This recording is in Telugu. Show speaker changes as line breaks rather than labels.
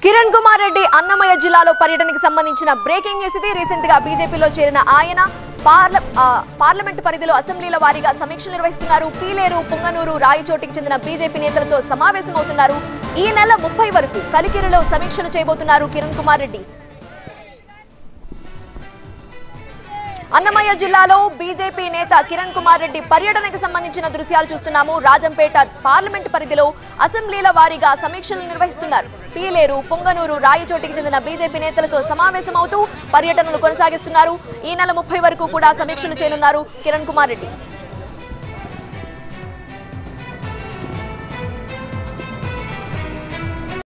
కిరణ్ కుమార్ రెడ్డి అన్నమయ్య జిల్లాలో పర్యటనకు సంబంధించిన బ్రేకింగ్ న్యూస్ ఇది రీసెంట్ గా బీజేపీలో చేరిన ఆయన పార్ల ఆ, పార్లమెంట్ పరిధిలో అసెంబ్లీల వారీగా సమీక్షలు నిర్వహిస్తున్నారు పీలేరు పుంగనూరు రాయచోటికి చెందిన బీజేపీ నేతలతో సమావేశమవుతున్నారు ఈ నెల ముప్పై వరకు కలికిరిలో సమీక్షలు చేయబోతున్నారు కిరణ్ కుమార్ రెడ్డి అన్నమయ్య జిల్లాలో బీజేపీ నేత కిరణ్ కుమార్ రెడ్డి పర్యటనకు సంబంధించిన దృశ్యాలు చూస్తున్నాము రాజంపేట పార్లమెంట్ పరిధిలో అసెంబ్లీల వారీగా సమీక్షలు నిర్వహిస్తున్నారు పీలేరు పొంగనూరు రాయచోటికి చెందిన బీజేపీ నేతలతో సమావేశమవుతూ పర్యటనలు కొనసాగిస్తున్నారు ఈ నెల ముప్పై వరకు కూడా సమీక్షలు చేయనున్నారు కిరణ్ కుమార్ రెడ్డి